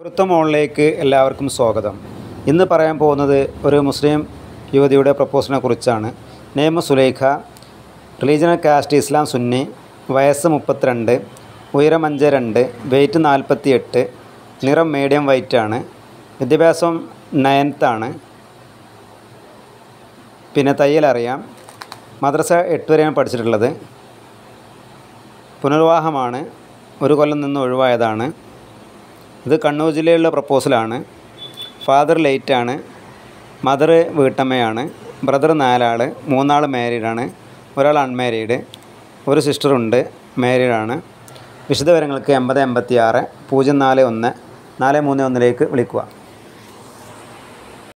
പൊരുത്തം മോളിലേക്ക് എല്ലാവർക്കും സ്വാഗതം ഇന്ന് പറയാൻ പോകുന്നത് ഒരു മുസ്ലിം യുവതിയുടെ പ്രപ്പോസലിനെ കുറിച്ചാണ് Naima Sulaikha religional caste Islam Sunni വയസ്സ് മുപ്പത്തിരണ്ട് ഉയരം അഞ്ച് രണ്ട് വെയ്റ്റ് നാൽപ്പത്തി എട്ട് നിറം മീഡിയം വൈറ്റ് ആണ് വിദ്യാഭ്യാസം നയൻത്താണ് പിന്നെ തയ്യൽ അറിയാം മദ്രസ എട്ട് വരെയാണ് പഠിച്ചിട്ടുള്ളത് പുനർവിവാഹമാണ് ഒരു കൊല്ലം നിന്ന് ഒഴിവായതാണ് ഇത് കണ്ണൂർ ജില്ലയിലുള്ള പ്രപ്പോസലാണ് ഫാദർ ലേറ്റാണ് മദർ വീട്ടമ്മയാണ് ബ്രദർ നാലാൾ മൂന്നാൾ മാരീഡാണ് ഒരാൾ അൺമാരീഡ് ഒരു സിസ്റ്ററുണ്ട് മാരീഡാണ് വിശദവിവരങ്ങൾക്ക് എൺപത് എൺപത്തി ആറ് പൂജ്യം നാല് ഒന്ന് നാല് മൂന്ന് ഒന്നിലേക്ക് വിളിക്കുക